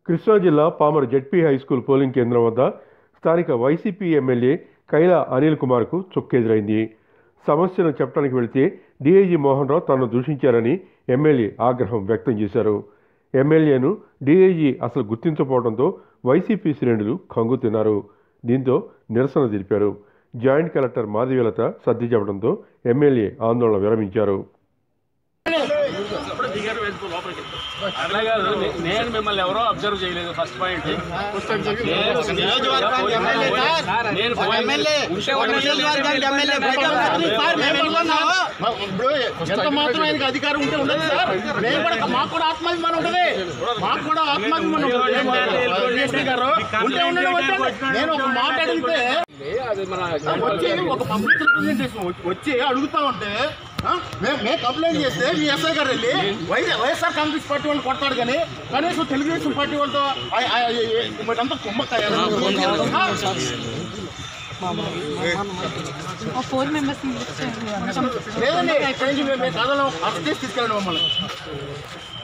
కృష్ణా జిల్లా Pamarru ZP high school polling కేంద్రం వద్ద స్థానిక వైసీపీ ఎమ్మెల్యే కైలా అనిల్ కుమార్కు చుక్కెదురైంది సమస్యను చెప్పడానికి వెళితే డీఐజీ మోహన్ రావు తనను దూషించారని ఎమ్మెల్యే ఆగ్రహం వ్యక్తం చేశారు ఎమ్మెల్యేను డీఐజీ అసలు గుర్తించకపోవడంతో వైసీపీ శ్రేణులు కంగు తిన్నారు దీంతో నిరసన తెలిపారు జాయింట్ కలెక్టర్ మాధవీలత సర్ది చెప్పడంతో ఎమ్మెల్యే ఆందోళన విరమించారు అట్లా కాదు నే- నేను మిమ్మల్ని ఎవరో అబ్జర్వ్ చేయలేదు ఫస్ట్ పాయింట్ నేను నేను పోయి- ఎమ్మెల్యే ఉంటే ఉండండి. నియోజకవర్గానికి ఎమ్మెల్యే బయట ఉన్నప్పుడు సార్ మేము ఎన్నుకున్నాము. ఇప్పుడు ఎంత మాత్రం ఆయనకి అధికారం ఉంటే ఉండదు సార్ మేము కూడా మాకు కూడా ఆత్మాభిమానం ఉంటుంది మాకు కూడా ఆత్మాభిమానం ఉంటుంది డిఎస్పీ గారు ఉంటే ఉండడం అంటే నేను ఒక మాట అడిగితే అది మన వచ్చి ఒక పబ్లిక్ రిప్రజెంటేషన్ వచ్చి అడుగుతా ఉంటే ఆ, మేము మేము కంప్లైంట్ చేస్తే మీ ఎస్ఐ గారు వెళ్ళి వై- వైఎస్ఆర్ కాంగ్రెస్ పార్టీ వాళ్ళు కొడతాడు కానీ కనీసం తెలుగుదేశం పార్టీ వాళ్ళతో ఆ- ఆ- ఆ- మీరంతా కుమ్మక్కాయ ఫోర్ మెంబర్స్ లేదండి ఇక్కడి నుంచి మేము కథలో అరెస్ట్ చేసి తీసుకెళ్ళండి మమ్మల్ని